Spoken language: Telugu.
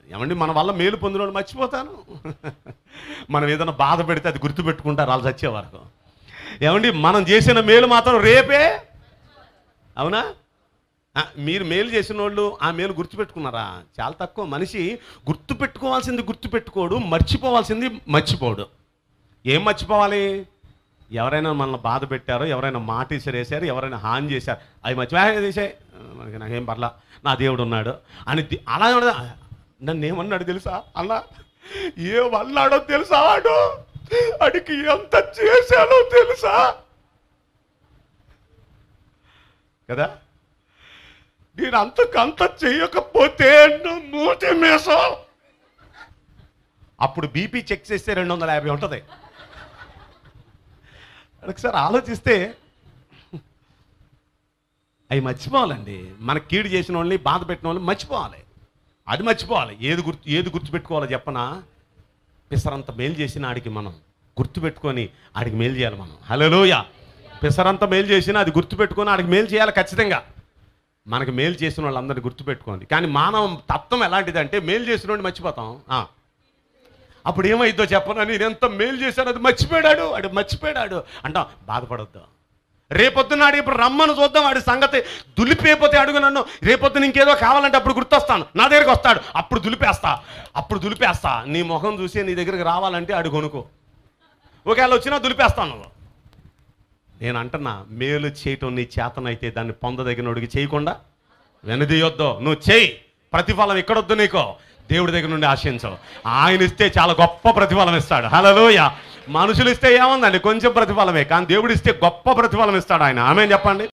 ఏమండి మన వల్ల మేలు పొందిన వాళ్ళు మర్చిపోతాను మనం ఏదైనా బాధ పెడితే అది గుర్తుపెట్టుకుంటారు వాళ్ళు చచ్చే వరకు ఏమండి మనం చేసిన మేలు మాత్రం రేపే అవునా ఆ, మీరు మేలు చేసిన వాళ్ళు ఆ మేలు గుర్తుపెట్టుకున్నారా చాలా తక్కువ మనిషి గుర్తుపెట్టుకోవాల్సింది గుర్తుపెట్టుకోడు మర్చిపోవాల్సింది మర్చిపోడు ఏం మర్చిపోవాలి ఎవరైనా మనల్ని బాధ పెట్టారో ఎవరైనా మాట ఇసిరేసారు ఎవరైనా హాని చేశారు అవి మర్చిపోయా చేసే మనకి నాకేం పర్లా నా దేవుడు ఉన్నాడు అని ది- అలా ఉండదు. నన్ను ఏమన్నాడు తెలుసా అలా ఏ వల్లాడో తెలుసా వాడు అడికి ఎంత చేశానో తెలుసా కదా నేను అంతకంత చెయ్యకపోతే నా మూతి మేసం అప్పుడు బీపీ చెక్ చేస్తే రెండు వందల యాభై ఉంటుంది ఒకసారి ఆలోచిస్తే అవి మర్చిపోవాలండి మన కీడు చేసిన వాళ్ళని బాధ పెట్టిన వాళ్ళని మర్చిపోవాలి అది మర్చిపోవాలి ఏది గుర్తు ఏది గుర్తుపెట్టుకోవాలో చెప్పనా పిసరంత మేలు చేసిన ఆడికి మనం గుర్తుపెట్టుకొని ఆడికి మేలు చేయాలి మనం హలోయ పిసరంత మేలు చేసినా అది గుర్తుపెట్టుకొని ఆడికి మేలు చేయాలి ఖచ్చితంగా మనకి మేలు చేసిన వాళ్ళందరినీ గుర్తుపెట్టుకోండి కానీ మానవ తత్వం ఎలాంటిదంటే మేలు చేసిన వాడిని మర్చిపోతాం ఆ. అప్పుడు ఏమైందో చెప్పను నేను ఎంత మేలు చేశాను అది మర్చిపోయాడు వాడు మర్చిపోయాడు అంటాం బాధపడొద్దు రేపొద్దునాడు ఇప్పుడు రమ్మను చూద్దాం వాడి సంగతి దులిపేపోతే అడుగు నన్ను రేపొద్దున ఇంకేదో కావాలంటే అప్పుడు గుర్తొస్తాను నా దగ్గరికి వస్తాడు అప్పుడు దులిపేస్తా అప్పుడు దులిపేస్తా నీ ముఖం చూసి నీ దగ్గరికి రావాలంటే అడుగు కొనుక్కో ఒకవేళ వచ్చినా దులిపేస్తాను నువ్వు నేను అంటున్నా మేలు చేయటం నీ చేతనైతే దాన్ని పొందదగినోడికి చేయకుండా వెనదీయొద్దు నువ్వు చేయి ప్రతిఫలం ఎక్కడొద్దు నీకో దేవుడి దగ్గర నుండి ఆశించవు ఆయన ఇస్తే చాలా గొప్ప ప్రతిఫలం ఇస్తాడు హలోయ మనుషులు ఇస్తే ఏముందండి కొంచెం ప్రతిఫలమే కానీ దేవుడు ఇస్తే గొప్ప ప్రతిఫలం ఇస్తాడు ఆయన ఆమె చెప్పండి